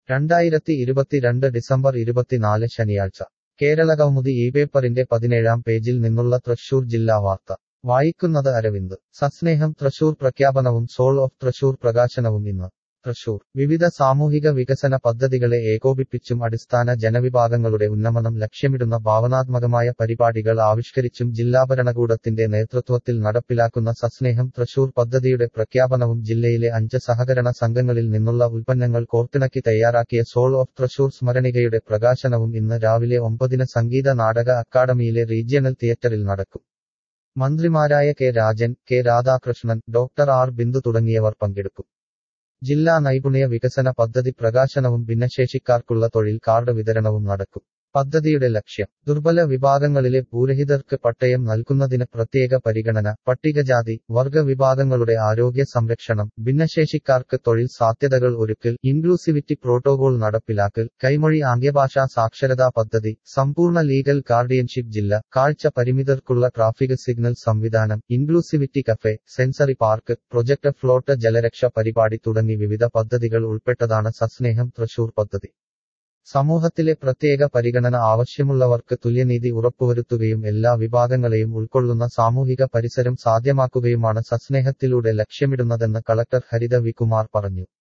രണ്ടായിരത്തി ഇരുപത്തിരണ്ട് ഡിസംബർ ഇരുപത്തിനാല് ശനിയാഴ്ച കേരളകൗമുദി ഈ പേപ്പറിന്റെ പതിനേഴാം പേജിൽ നിന്നുള്ള തൃശൂർ ജില്ലാ വാർത്ത വായിക്കുന്നത് അരവിന്ദ് സസ്നേഹം തൃശൂർ പ്രഖ്യാപനവും സോൾ ഓഫ് തൃശൂർ പ്രകാശനവും ഇന്ന് തൃശൂർ വിവിധ സാമൂഹിക വികസന പദ്ധതികളെ ഏകോപിപ്പിച്ചും അടിസ്ഥാന ജനവിഭാഗങ്ങളുടെ ഉന്നമനം ലക്ഷ്യമിടുന്ന ഭാവനാത്മകമായ പരിപാടികൾ ആവിഷ്കരിച്ചും ജില്ലാ ഭരണകൂടത്തിന്റെ നേതൃത്വത്തിൽ നടപ്പിലാക്കുന്ന സസ്നേഹം തൃശൂർ പദ്ധതിയുടെ പ്രഖ്യാപനവും ജില്ലയിലെ അഞ്ച് സഹകരണ സംഘങ്ങളിൽ നിന്നുള്ള ഉൽപ്പന്നങ്ങൾ കോർത്തിണക്കി തയ്യാറാക്കിയ സോൾ ഓഫ് തൃശൂർ സ്മരണികയുടെ പ്രകാശനവും ഇന്ന് രാവിലെ ഒമ്പതിന് സംഗീത നാടക അക്കാദമിയിലെ റീജിയണൽ തിയേറ്ററിൽ നടക്കും മന്ത്രിമാരായ K Rajan K Radhakrishnan doctor R Bindu തുടങ്ങിയവർ പങ്കെടുക്കും ജില്ലാ നൈപുണ്യ വികസന പദ്ധതി പ്രകാശനവും ഭിന്നശേഷിക്കാർക്കുള്ള തൊഴിൽ കാർഡ് വിതരണവും നടക്കും പദ്ധതിയുടെ ലക്ഷ്യം ദുർബല വിഭാഗങ്ങളിലെ ഭൂരഹിതർക്ക് പട്ടയം നൽകുന്നതിന് പ്രത്യേക പരിഗണന പട്ടികജാതി വർഗ വിഭാഗങ്ങളുടെ ആരോഗ്യ സംരക്ഷണം ഭിന്നശേഷിക്കാർക്ക് തൊഴിൽ സാധ്യതകൾ ഒരുക്കൽ ഇൻക്ലൂസിവിറ്റി പ്രോട്ടോകോൾ നടപ്പിലാക്കൽ കൈമൊഴി ആംഗ്യഭാഷാ സാക്ഷരതാ പദ്ധതി സമ്പൂർണ്ണ ലീഗൽ ഗാർഡിയൻഷിപ്പ് ജില്ല കാഴ്ച പരിമിതർക്കുള്ള ട്രാഫിക് സിഗ്നൽ സംവിധാനം inclusivity cafe sensory park project float ജലരക്ഷ പരിപാടി തുടങ്ങി വിവിധ പദ്ധതികൾ ഉൾപ്പെട്ടതാണ് സസ്നേഹം തൃശൂർ പദ്ധതി സമൂഹത്തിലെ പ്രത്യേക പരിഗണന ആവശ്യമുള്ളവർക്ക് തുല്യനീതി ഉറപ്പുവരുത്തുകയും എല്ലാ വിഭാഗങ്ങളെയും ഉൾക്കൊള്ളുന്ന സാമൂഹിക പരിസരം സാധ്യമാക്കുകയുമാണ് സസ്നേഹത്തിലൂടെ ലക്ഷ്യമിടുന്നതെന്ന് കളക്ടർ ഹരിത വി കുമാർ പറഞ്ഞു